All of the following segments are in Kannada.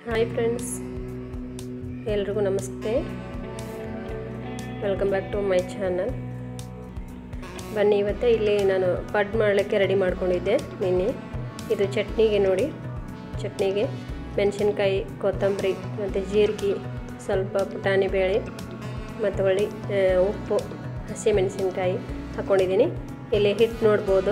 ಹಾಯ್ ಫ್ರೆಂಡ್ಸ್ ಎಲ್ರಿಗೂ ನಮಸ್ತೆ welcome back to my channel ಬನ್ನಿ ಇವತ್ತೇ ಇಲ್ಲಿ ನಾನು ಪಡ್ ಮಾಡಲಿಕ್ಕೆ ರೆಡಿ ಮಾಡ್ಕೊಂಡಿದ್ದೆ ನಿನ್ನೆ ಇದು ಚಟ್ನಿಗೆ ನೋಡಿ ಚಟ್ನಿಗೆ ಮೆಣಸಿನ್ಕಾಯಿ ಕೊತ್ತಂಬರಿ ಮತ್ತು ಜೀರಿಗೆ ಸ್ವಲ್ಪ ಪುಟಾಣಿ ಬೇಳೆ ಮತ್ತು ಹೊಳ್ಳಿ ಆ, ಉಪ್ಪು ಹಸಿ ಮೆಣಸಿನ್ಕಾಯಿ ಹಾಕ್ಕೊಂಡಿದ್ದೀನಿ ಇಲ್ಲಿ ಹಿಟ್ಟು ನೋಡ್ಬೋದು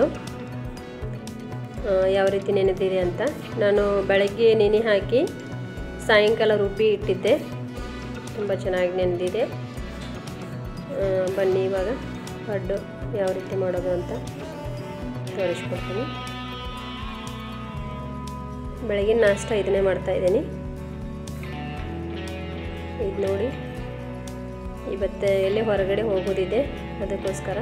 ಆ, ಯಾವ ರೀತಿ ನೆನೆದಿದೆ ಅಂತ ನಾನು ಬೆಳಗ್ಗೆ ನೆನೆ ಹಾಕಿ ಸಾಯಂಕಾಲ ರುಬ್ಬಿ ಇಟ್ಟಿದ್ದೆ ತುಂಬ ಚೆನ್ನಾಗಿ ನೆನೆದಿದೆ ಆ, ಬನ್ನಿ ಇವಾಗ ಪಡ್ಡು ಯಾವ ರೀತಿ ಮಾಡೋದು ಅಂತ ತೋರಿಸ್ಕೊಡ್ತೀನಿ ಬೆಳಗಿನ ನಾಷ್ಟ ಇದನ್ನೇ ಮಾಡ್ತಾಯಿದ್ದೀನಿ ಇದು ನೋಡಿ ಇವತ್ತು ಎಲ್ಲಿ ಹೊರಗಡೆ ಹೋಗೋದಿದೆ ಅದಕ್ಕೋಸ್ಕರ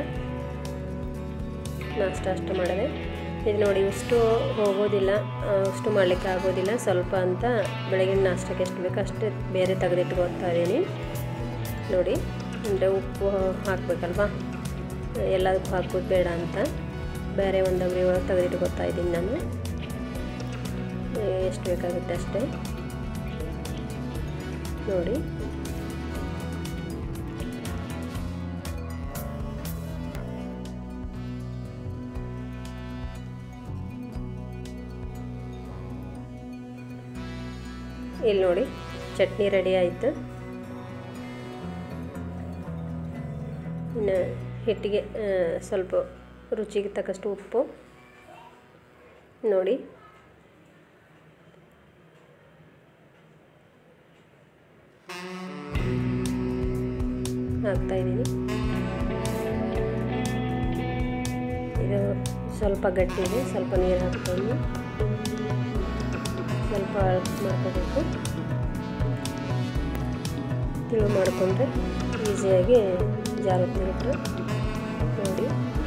ನಾಷ್ಟ ಅಷ್ಟು ಮಾಡಿದೆ ಇದು ನೋಡಿ ಇಷ್ಟು ಹೋಗೋದಿಲ್ಲ ಆ, ಅಷ್ಟು ಮಾಡಲಿಕ್ಕೆ ಆಗೋದಿಲ್ಲ ಸ್ವಲ್ಪ ಅಂತ ಬೆಳಗಿನ ನಾಷ್ಟಕ್ಕೆ ಎಷ್ಟು ಬೇಕು ಅಷ್ಟು ಬೇರೆ ತೆಗೆದಿಟ್ಕೊತಾ ಇದ್ದೀನಿ ನೋಡಿ ಅಂದರೆ ಉಪ್ಪು ಹಾಕಬೇಕಲ್ವಾ ಎಲ್ಲದಕ್ಕೂ ಹಾಕೋದು ಬೇಡ ಅಂತ ಬೇರೆ ಒಂದು ಅಂಗಡಿ ಒಳಗೆ ತೆಗೆದಿಟ್ಕೊತಾ ಇದ್ದೀನಿ ನಾನು ಆ, ಎಷ್ಟು ಬೇಕಾಗುತ್ತೆ ಅಷ್ಟೇ ನೋಡಿ ಇಲ್ಲಿ ನೋಡಿ ಚಟ್ನಿ ರೆಡಿ ಆಯಿತು ಇನ್ನು ಹಿಟ್ಟಿಗೆ ಆ, ಸ್ವಲ್ಪ ರುಚಿಗೆ ತಕ್ಕಷ್ಟು ಉಪ್ಪು ನೋಡಿ ಹಾಕ್ತಾಯಿದ್ದೀನಿ ಇದು ಸ್ವಲ್ಪ ಗಟ್ಟಿ ಇದೆ ಸ್ವಲ್ಪ ನೀರು ಹಾಕ್ಕೊಂಡು ಸ್ವಲ್ಪ ಮಾಡ್ಕೋಬೇಕು ತಿಳು ಮಾಡಿಕೊಂಡ್ರೆ ಈಸಿಯಾಗಿ ಜಾರುತ್ತೆ ಹಿಟ್ಟು ನೋಡಿ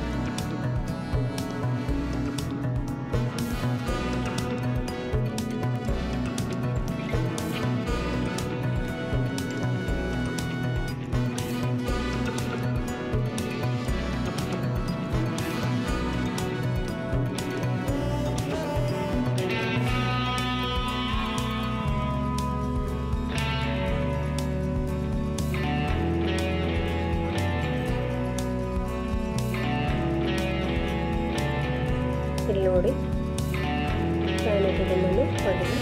ಇಲ್ಲಿ ನೋಡಿ ಫ್ಯಾನ್ ಇಟ್ಟಿದ್ದೀನಿ ನಾನು ಹೊಡೆದು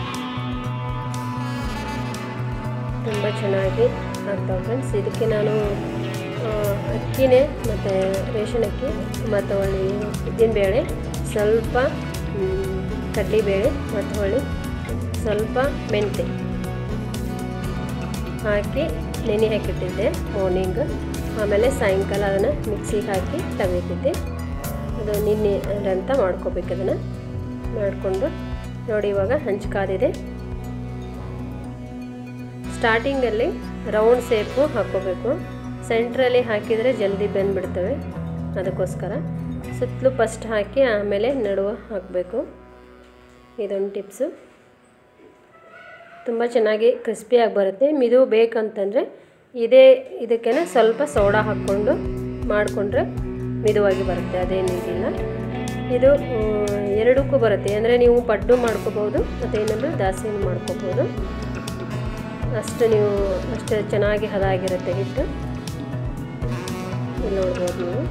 ತುಂಬ ಚೆನ್ನಾಗಿ ಆಗ್ತಾವೆ ಫ್ರೆಂಡ್ಸ್ ಇದಕ್ಕೆ ನಾನು ಆ, ಅಕ್ಕಿನೇ ಮತ್ತು ರೇಷನ್ ಅಕ್ಕಿ ಮತ್ತು ಹೊಳ್ಳಿ ಉದ್ದಿನಬೇಳೆ ಸ್ವಲ್ಪ ಕಡಲೆಬೇಳೆ ಮತ್ತು ಹೊಳ್ಳಿ ಸ್ವಲ್ಪ ಮೆಂತೆ ಹಾಕಿ ನೆನೆ ಹಾಕಿಟ್ಟಿದ್ದೆ ಮಾರ್ನಿಂಗ್ ಆಮೇಲೆ ಸಾಯಂಕಾಲ ಅದನ್ನು ಮಿಕ್ಸಿಗೆ ಹಾಕಿ ತೆಗೆದಿಟ್ಟಿದ್ದೆ ಅದು ನಿನ್ನೆ ಅಂತ ಮಾಡ್ಕೋಬೇಕು ಅದನ್ನು ಮಾಡಿಕೊಂಡು ನೋಡಿ ಇವಾಗ ಹಂಚು ಕಾದಿದೆ ಸ್ಟಾರ್ಟಿಂಗಲ್ಲಿ ರೌಂಡ್ ಸೇಪು ಹಾಕ್ಕೋಬೇಕು ಸೆಂಟ್ರಲ್ಲಿ ಹಾಕಿದರೆ ಜಲ್ದಿ ಬೆಂದ್ಬಿಡ್ತವೆ ಅದಕ್ಕೋಸ್ಕರ ಸುತ್ತಲೂ ಫಸ್ಟ್ ಹಾಕಿ ಆಮೇಲೆ ನಡುವೆ ಹಾಕಬೇಕು ಇದೊಂದು ಟಿಪ್ಸು ತುಂಬ ಚೆನ್ನಾಗಿ ಕ್ರಿಸ್ಪಿಯಾಗಿ ಬರುತ್ತೆ ಮಿದು ಬೇಕಂತಂದರೆ ಇದೇ ಇದಕ್ಕೆ ಸ್ವಲ್ಪ ಸೋಡಾ ಹಾಕ್ಕೊಂಡು ಮಾಡಿಕೊಂಡ್ರೆ ಮಿದುವಾಗಿ ಬರುತ್ತೆ ಅದೇನು ಇದಿಲ್ಲ ಇದು ಆ, ಎರಡಕ್ಕೂ ಬರುತ್ತೆ ಅಂದರೆ ನೀವು ಪಡ್ಡು ಮಾಡ್ಕೋಬೋದು ಮತ್ತು ಏನಂದ್ರೆ ದಾಸೇನು ಮಾಡ್ಕೋಬೋದು ಅಷ್ಟು ನೀವು ಅಷ್ಟು ಚೆನ್ನಾಗಿ ಹದ ಆಗಿರುತ್ತೆ ಹಿಟ್ಟು ಇಲ್ಲಿ ನೋಡ್ಬೋದು ನೀವು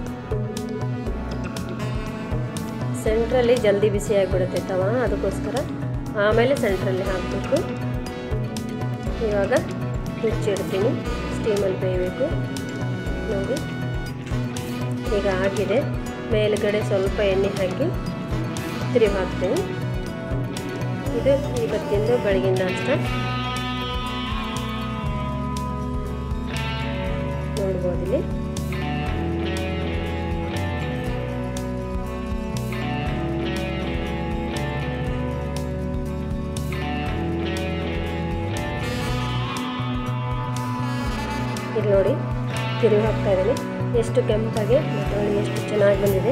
ಸೆಂಟ್ರಲ್ಲಿ ಜಲ್ದಿ ಬಿಸಿ ಆಗಿಬಿಡುತ್ತೆ ತವ ಅದಕ್ಕೋಸ್ಕರ ಆಮೇಲೆ ಸೆಂಟ್ರಲ್ಲಿ ಹಾಕಬೇಕು ಇವಾಗ ಮುಚ್ಚಿಡ್ತೀನಿ ಸ್ಟೀಮಲ್ಲಿ ಬೇಯಬೇಕು ನೋಡಿ ಈಗ ಆಗಿದೆ ಮೇಲುಗಡೆ ಸ್ವಲ್ಪ ಎಣ್ಣೆ ಹಾಕಿ ತಿರುಗಿ ಹಾಕ್ತೀನಿ ಇದು ಇವತ್ತಿಂದು ಬೆಳಗಿನ ನಾಷ್ಟ ನೋಡ್ಬೋದು ಇಲ್ಲಿ ಇಲ್ಲಿ ನೋಡಿ ತಿರುಗಿ ಹಾಕ್ತಾ ಇದ್ದೀನಿ ಎಷ್ಟು ಕೆಂಪಾಗಿ ಮತ್ತು ನೋಡಿ ಎಷ್ಟು ಚೆನ್ನಾಗಿ ಬಂದಿದೆ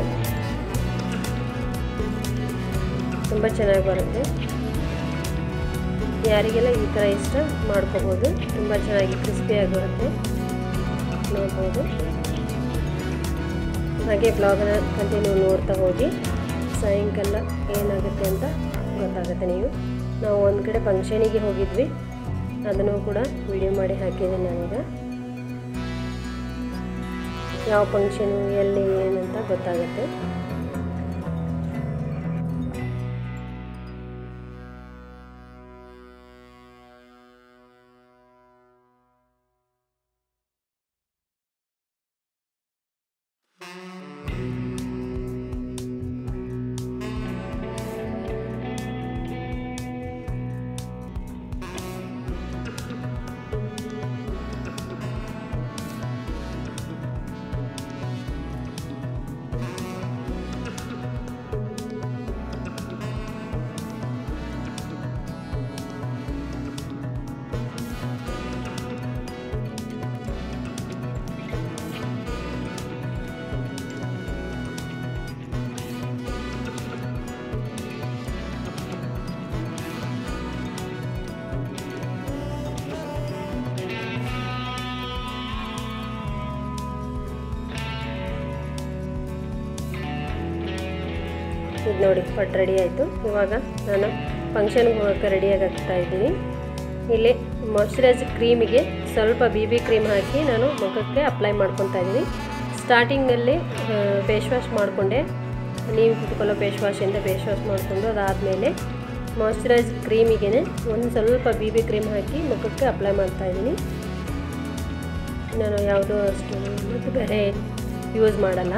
ತುಂಬ ಚೆನ್ನಾಗಿ ಬರುತ್ತೆ ಯಾರಿಗೆಲ್ಲ ಈ ಥರ ಇಷ್ಟ ಮಾಡ್ಕೋಬೋದು ತುಂಬ ಚೆನ್ನಾಗಿ ಕ್ರಿಸ್ಪಿಯಾಗಿ ಬರುತ್ತೆ ನೋಡ್ಬೋದು ಹಾಗೆ ಬ್ಲಾಗನ್ನ ಕಂಟಿನ್ಯೂ ನೋಡ್ತಾ ಹೋಗಿ ಸಾಯಂಕಾಲ ಏನಾಗುತ್ತೆ ಅಂತ ಗೊತ್ತಾಗುತ್ತೆ ನೀವು ನಾವು ಒಂದು ಕಡೆ ಫಂಕ್ಷನಿಗೆ ಹೋಗಿದ್ವಿ ಅದನ್ನು ಕೂಡ ವಿಡಿಯೋ ಮಾಡಿ ಹಾಕಿದ್ದೀನಿ ನಾನೀಗ ಯಾವ ಫಂಕ್ಷನು ಎಲ್ಲಿ ಏನಂತ ಗೊತ್ತಾಗುತ್ತೆ ಇದು ನೋಡಿ ಪಟ್ಟು ರೆಡಿ ಆಯಿತು ಇವಾಗ ನಾನು ಫಂಕ್ಷನ್ಗೆ ಹೋಗೋಕ್ಕೆ ರೆಡಿಯಾಗಿ ಆಗ್ತಾ ಇದ್ದೀನಿ ಇಲ್ಲಿ ಮಾಯ್ಶ್ಚರೈಸ್ ಕ್ರೀಮಿಗೆ ಸ್ವಲ್ಪ ಬಿ ಬಿ ಕ್ರೀಮ್ ಹಾಕಿ ನಾನು ಮುಖಕ್ಕೆ ಅಪ್ಲೈ ಮಾಡ್ಕೊತಾ ಇದ್ದೀನಿ ಸ್ಟಾರ್ಟಿಂಗಲ್ಲಿ ಫೇಸ್ ವಾಶ್ ಮಾಡಿಕೊಂಡೆ ನೀವು ಕುತ್ಕೊಳ್ಳೋ ಫೇಸ್ ವಾಶಿಂದ ಫೇಸ್ ವಾಶ್ ಮಾಡಿಕೊಂಡು ಅದಾದಮೇಲೆ ಮಾಯ್ಶ್ಚರೈಸ್ ಕ್ರೀಮಿಗೆ ಒಂದು ಸ್ವಲ್ಪ ಬಿ ಬಿ ಕ್ರೀಮ್ ಹಾಕಿ ಮುಖಕ್ಕೆ ಅಪ್ಲೈ ಮಾಡ್ತಾಯಿದ್ದೀನಿ ನಾನು ಯಾವುದೋ ಅಷ್ಟು ಮತ್ತು ಬೇರೆ ಯೂಸ್ ಮಾಡಲ್ಲ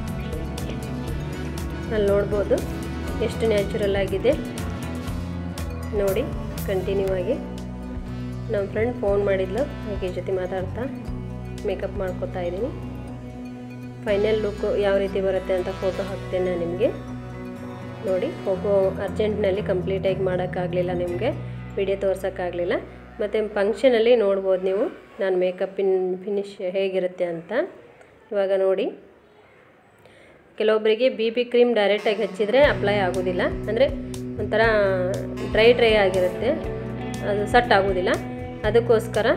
ಅಲ್ಲಿ ನೋಡ್ಬೋದು ಎಷ್ಟು ನ್ಯಾಚುರಲ್ ಆಗಿದೆ ನೋಡಿ ಕಂಟಿನ್ಯೂ ಆಗಿ ನಮ್ಮ ಫ್ರೆಂಡ್ ಫೋನ್ ಮಾಡಿದ್ಲು ಆಕೆ ಜೊತೆ ಮಾತಾಡ್ತಾ ಮೇಕಪ್ ಮಾಡ್ಕೋತಾ ಇದ್ದೀನಿ ಫೈನಲ್ ಲುಕ್ ಯಾವ ರೀತಿ ಬರುತ್ತೆ ಅಂತ ಫೋಟೋ ಹಾಕ್ತೇನೆ ನಾನು ನಿಮಗೆ ನೋಡಿ ಫೋಟೋ ಅರ್ಜೆಂಟ್ನಲ್ಲಿ ಕಂಪ್ಲೀಟಾಗಿ ಮಾಡೋಕ್ಕಾಗಲಿಲ್ಲ ನಿಮಗೆ ವಿಡಿಯೋ ತೋರ್ಸೋಕ್ಕಾಗಲಿಲ್ಲ ಮತ್ತು ಫಂಕ್ಷನಲ್ಲಿ ನೋಡ್ಬೋದು ನೀವು ನಾನು ಮೇಕಪ್ಪಿನ ಫಿನಿಶ್ ಹೇಗಿರುತ್ತೆ ಅಂತ ಇವಾಗ ನೋಡಿ ಕೆಲವೊಬ್ಬರಿಗೆ ಬಿ ಪಿ ಕ್ರೀಮ್ ಡೈರೆಕ್ಟಾಗಿ ಹಚ್ಚಿದರೆ ಅಪ್ಲೈ ಆಗೋದಿಲ್ಲ ಅಂದರೆ ಒಂಥರ ಡ್ರೈ ಡ್ರೈ ಆಗಿರುತ್ತೆ ಅದು ಸಟ್ ಆಗೋದಿಲ್ಲ ಅದಕ್ಕೋಸ್ಕರ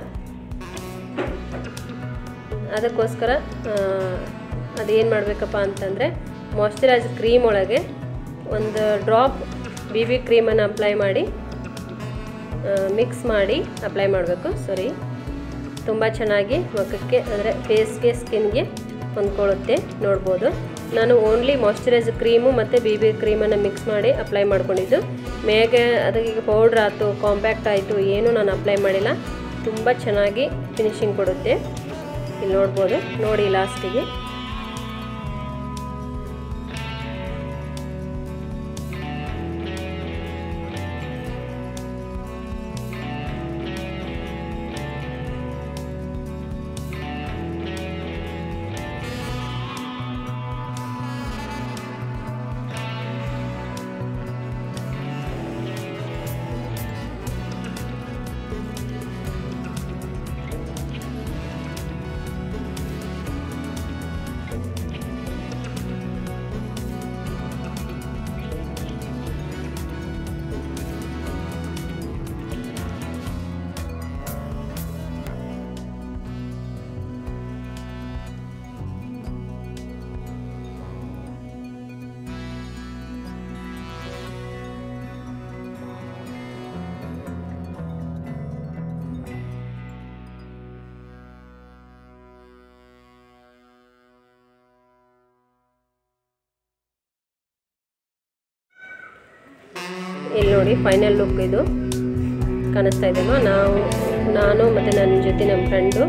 ಅದಕ್ಕೋಸ್ಕರ ಅದೇನು ಮಾಡಬೇಕಪ್ಪ ಅಂತಂದರೆ ಮಾಯ್ಶ್ಚರೈಸ್ ಕ್ರೀಮ್ ಒಳಗೆ ಒಂದು ಡ್ರಾಪ್ ಬಿ ಬಿ ಕ್ರೀಮನ್ನು ಅಪ್ಲೈ ಮಾಡಿ ಮಿಕ್ಸ್ ಮಾಡಿ ಅಪ್ಲೈ ಮಾಡಬೇಕು ಸಾರಿ ತುಂಬ ಚೆನ್ನಾಗಿ ಮುಖಕ್ಕೆ ಅಂದರೆ ಫೇಸ್ಗೆ ಸ್ಕಿನ್ಗೆ ಹೊಂದ್ಕೊಳ್ಳುತ್ತೆ ನೋಡ್ಬೋದು ನಾನು ಓನ್ಲಿ ಮಾಯ್ಶ್ಚರೈಸ್ ಕ್ರೀಮು ಮತ್ತು ಬಿ ಬಿ ಕ್ರೀಮನ್ನು ಮಿಕ್ಸ್ ಮಾಡಿ ಅಪ್ಲೈ ಮಾಡ್ಕೊಂಡಿದ್ದು ಮೇಗೆ ಅದಕ್ಕೆ ಪೌಡ್ರ್ ಆಯಿತು ಕಾಂಪ್ಯಾಕ್ಟ್ ಆಯಿತು ಏನೂ ನಾನು ಅಪ್ಲೈ ಮಾಡಿಲ್ಲ ತುಂಬ ಚೆನ್ನಾಗಿ ಫಿನಿಶಿಂಗ್ ಕೊಡುತ್ತೆ ಇಲ್ಲಿ ನೋಡ್ಬೋದು ನೋಡಿ ಲಾಸ್ಟಿಗೆ ಇಲ್ಲಿ ನೋಡಿ ಫೈನಲ್ ಲುಕ್ ಇದು ಕಾಣಿಸ್ತಾ ಇದೆಯಲ್ವ ನಾವು ನಾನು ಮತ್ತು ನನ್ನ ಜೊತೆ ನಮ್ಮ ಫ್ರೆಂಡು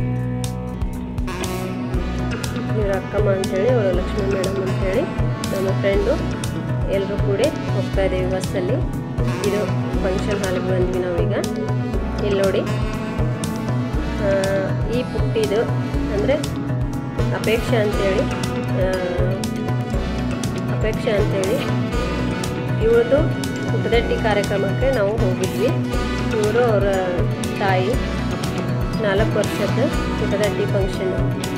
ಇವ್ರ ಅಕ್ಕಮ್ಮ ಅಂತೇಳಿ ಅವಳು ಲಕ್ಷ್ಮೀ ಮೇಡಮ್ ಅಂತೇಳಿ ನಮ್ಮ ಫ್ರೆಂಡು ಎಲ್ಲರೂ ಕೂಡಿ ಹೋಗ್ತಾ ಇದ್ದೀವಿ ಬಸ್ಸಲ್ಲಿ ಇದು ಫಂಕ್ಷನ್ ಹಾಲ್ಗೆ ಬಂದ್ವಿ ನಾವೀಗ ಇಲ್ಲಿ ನೋಡಿ ಆ, ಈ ಪುಟ್ಟಿದು ಅಂದರೆ ಅಪೇಕ್ಷೆ ಅಂತೇಳಿ ಆ, ಅಪೇಕ್ಷೆ ಅಂತೇಳಿ ಇವಳದು ಉಪದಟ್ಟಿ ಕಾರ್ಯಕ್ರಮಕ್ಕೆ ನಾವು ಹೋಗಿದ್ವಿ ಇವರು ಅವರ ತಾಯಿ ನಾಲ್ಕು ವರ್ಷದ ಉಪದಟ್ಟಿ ಫಂಕ್ಷನ್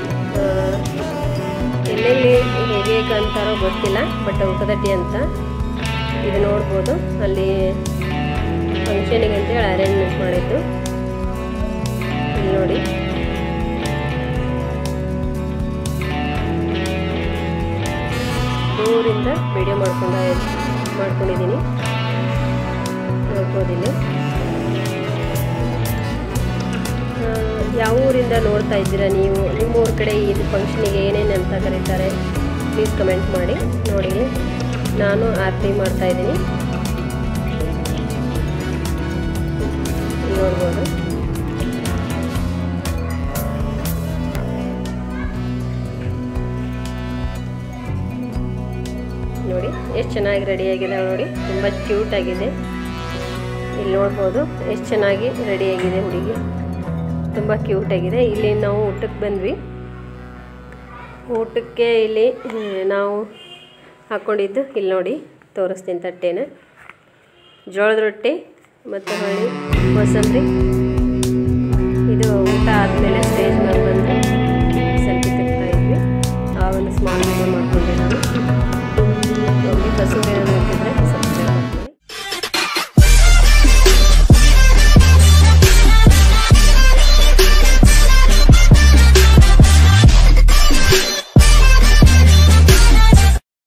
ಎಲ್ಲೆಲ್ಲಿ ಹೇಗೆ ಹೇಗೆ ಅಂತಾರೋ ಗೊತ್ತಿಲ್ಲ ಬಟ್ ಉಪದಟ್ಟಿ ಅಂತ ಇದು ನೋಡ್ಬೋದು ಅಲ್ಲಿ ಫಂಕ್ಷನಿಗೆ ಅಂತೇಳಿ ಅರೇಂಜ್ಮೆಂಟ್ ಮಾಡಿದ್ದು ಇಲ್ಲಿ ನೋಡಿ ದೂರಿಂದ ವಿಡಿಯೋ ಮಾಡ್ಕೊಂಡ ಮಾಡ್ಕೊಂಡಿದ್ದೀನಿ ನೋಡ್ಬೋದು ಇಲ್ಲಿ ಆ, ಯಾವ ಊರಿಂದ ನೋಡ್ತಾ ಇದ್ದೀರಾ ನೀವು ನಿಮ್ಮ ಊರ ಕಡೆ ಇದು ಫಂಕ್ಷನಿಗೆ ಏನೇನು ಅಂತ ಕರೀತಾರೆ ಪ್ಲೀಸ್ ಕಮೆಂಟ್ ಮಾಡಿ ನೋಡಿ ನಾನು ಆರತಿ ಮಾಡ್ತಾ ಇದ್ದೀನಿ ನೋಡ್ಬೋದು ನೋಡಿ ಎಷ್ಟು ಚೆನ್ನಾಗಿ ರೆಡಿಯಾಗಿದೆ ನೋಡಿ ತುಂಬ ಕ್ಯೂಟ್ ಆಗಿದೆ ಇಲ್ಲಿ ನೋಡ್ಬೋದು ಎಷ್ಟು ಚೆನ್ನಾಗಿ ರೆಡಿಯಾಗಿದೆ ಹುಡುಗಿ ತುಂಬ ಕ್ಯೂಟ್ ಆಗಿದೆ ಇಲ್ಲಿ ನಾವು ಊಟಕ್ಕೆ ಬಂದ್ವಿ ಊಟಕ್ಕೆ ಇಲ್ಲಿ ಹ್ಮ್, ನಾವು ಹಾಕ್ಕೊಂಡಿದ್ದು ಇಲ್ಲಿ ನೋಡಿ ತೋರಿಸ್ತೀನಿ ತಟ್ಟೆನ ಜೋಳದ ರೊಟ್ಟಿ ಮತ್ತು ಹೊಳ್ಳಿ ಕೋಸಂಬರಿ ಇದು ಊಟ ಆದಮೇಲೆ ಸ್ಟೇಜ್ ಮೇಲೆ